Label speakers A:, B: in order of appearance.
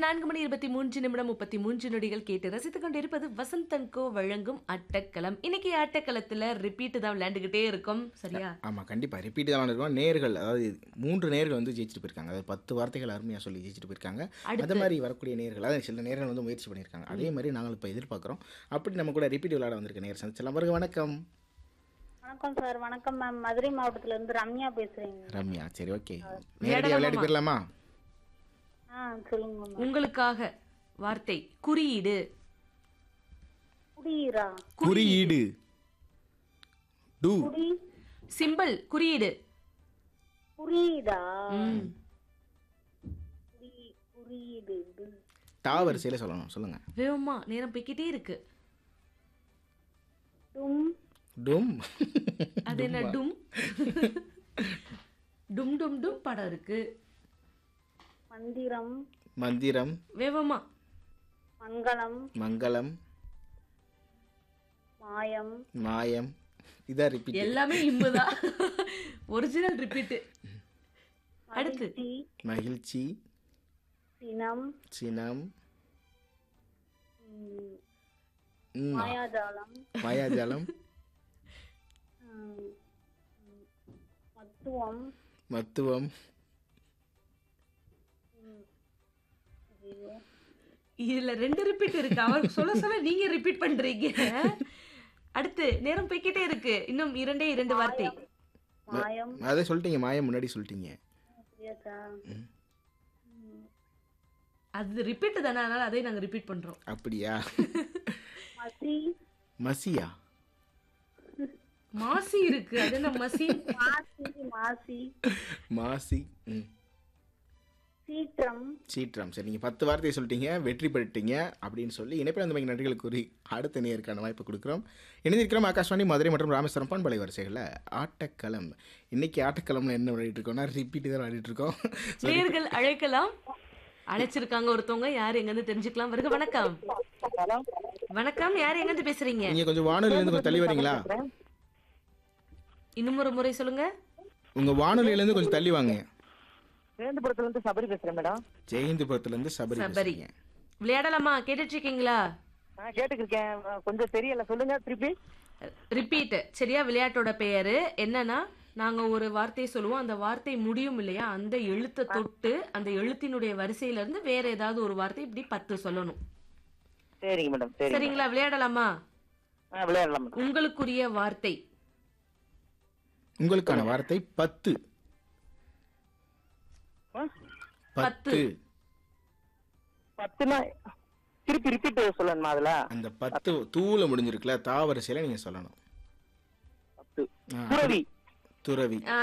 A: நான்கு மணி இருபத்தி மூன்று நிமிடம் முப்பத்தி மூன்று நொடிகள் கேட்டு ரசித்துக் கொண்டிருப்பது வசந்தன்கோ வழங்கும் அட்டக்களம் இன்னைக்கு அட்டக்களத்துல ரிப்பீட் தான் விளையாண்டுகிட்டே இருக்கோம் சரியா
B: ஆமாம் கண்டிப்பாக ரிப்பீட் தான் இருக்கும் நேர்கள் அதாவது மூன்று நேர்கள் வந்து ஜெயிச்சுட்டு போயிருக்காங்க அதாவது பத்து வார்த்தைகள் அருமையாக சொல்லி ஜெயிச்சுட்டு போயிருக்காங்க
A: அடுத்து?
B: அதே மாதிரி வரக்கூடிய நேர்கள் அதாவது சில நேர்கள் வந்து முயற்சி பண்ணியிருக்காங்க அதே மாதிரி நாங்கள் இப்போ எதிர்பார்க்குறோம் அப்படி நம்ம கூட ரிப்பீட் விளையாட வந்திருக்க நேர் சந்திச்சலாம் வருக வணக்கம்
C: வணக்கம் சார் வணக்கம் மேம் மதுரை மாவட்டத்துல இருந்து ரம்யா பேசுறேங்க
B: ரம்யா சரி ஓகே நேரடியாக விளையாடி போயிடலாமா
C: ஆ சொல்லுங்க மேம்
A: உங்களுக்காக வார்த்தை குறியீடு
C: குடியீரா
B: குறியீடு டு
C: குடி
A: சிம்பிள் குறியீடு
C: புரியுதா
A: ம்.
C: குடி குறியீடு இது.
B: டா வரிசையில் சொல்லணும் சொல்லுங்கள்
A: வேகமா நேரம் போய்க்கிட்டே இருக்கு
C: டும்
B: டும்
A: அது என்ன டும் டும் டும் டும் படம் இருக்கு
C: மந்திரம்
B: மந்திரம்
A: வேகமா
C: மங்களம்
B: மங்களம்
C: மாயம்
B: மாயம் இதான் ரிப்பீட்
A: எல்லாமே இம்முதான் ஒரிஜினல் ரிப்பீட் அடுத்து
C: மகிழ்ச்சி
B: மகிழ்ச்சி
C: சினம்
B: சினம்
C: ம்,
B: ம்,
C: மாயாஜாலம்
B: மாயாஜாலம்
C: ம், ம், மத்துவம்
B: மத்துவம்
C: ஐயோ,
A: இதுல ரெண்டு ரிப்பீட் இருக்கு அவர் சொல்ல சொல்ல நீங்க ரிப்பீட் பண்றீங்க அடுத்து நேரம் போய்க்கிட்டே இருக்கு இன்னும் இரண்டே இரண்டு வார்த்தை
C: மாயம்
B: அதை சொல்லிட்டீங்க மாயம் முன்னாடி சொல்லிட்டீங்க
C: புரியாதா?
A: அது ரிப்பீட் தானே அதனால அதே நாங்க ரிப்பீட் பண்றோம்
B: அப்படியா
C: மசி
B: மசியா
A: மாசி இருக்கு அது என்ன மசி
C: மாசி மாசி
B: மாசி ம்
C: சீற்றம்
B: சீற்றம் சரி நீங்கள் பத்து வார்த்தையை சொல்லிட்டீங்க வெற்றி பெற்றுட்டீங்க அப்படின்னு சொல்லி இணைப்பில் அந்த மாதிரி நன்றிகள் கூறி அடுத்த நேருக்கான வாய்ப்பு கொடுக்குறோம் இணைந்திருக்கிறோம் ஆகாஷ்வாணி மதுரை மற்றும் ராமேஸ்வரம் பண்பலை வரிசைகளில் ஆட்டக்களம் இன்னைக்கு ஆட்டக்களம்ல என்ன விளையாடிட்டு இருக்கோம்னா ரிப்பீட் தான் விளையாடிட்டு இருக்கோம்
A: நேர்கள் அழைக்கலாம் அழைச்சிருக்காங்க ஒருத்தவங்க யார் எங்க இருந்து தெரிஞ்சுக்கலாம் வருக வணக்கம் வணக்கம் யார் எங்க இருந்து பேசுறீங்க
B: நீங்கள் கொஞ்சம் வானொலியிலேருந்து கொஞ்சம் தள்ளி வரீங்களா
A: இன்னும் ஒரு முறை சொல்லுங்க
B: உங்கள் வானொலியிலேருந்து கொஞ்சம் தள்ளி வாங்க
D: வேந்தபுரத்துல இருந்து சபரி பேசுறேன் மேடம்
B: ஜெயந்திபுரத்துலேருந்து சபரி
A: சபரி
B: பேசுறீங்க.
A: விளையாடலாமா கேட்டுட்டு இருக்கீங்களா
D: நான் கேட்டுக்கிருக்கேன் கொஞ்சம் தெரியல சொல்லுங்க திருப்பி
A: ரிப்பீட் சரியா விளையாட்டோட பெயரு என்னன்னா நாங்க ஒரு வார்த்தையை சொல்லுவோம் அந்த வார்த்தை முடியும் இல்லையா அந்த எழுத்தை தொட்டு அந்த எழுத்தினுடைய வரிசையில இருந்து வேற ஏதாவது ஒரு வார்த்தை இப்படி பத்து சொல்லணும்
D: சரிங்க மேடம் சரிங்க
A: சரிங்களா விளையாடலாமா
D: ஆ, விளையாடலாம் மேடம்
A: உங்களுக்குரிய வார்த்தை
B: உங்களுக்கான வார்த்தை பத்து
D: ஆ?
B: பத்து
D: பத்துனா திருப்பி ரிப்பீட் சொல்லணுமா அதுல
B: அந்த பத்து தூள முடிஞ்சிருக்குல்ல தாவரிசையில் நீங்கள் சொல்லணும்
D: பத்து
B: ஆ,
D: துறவி
B: துறவி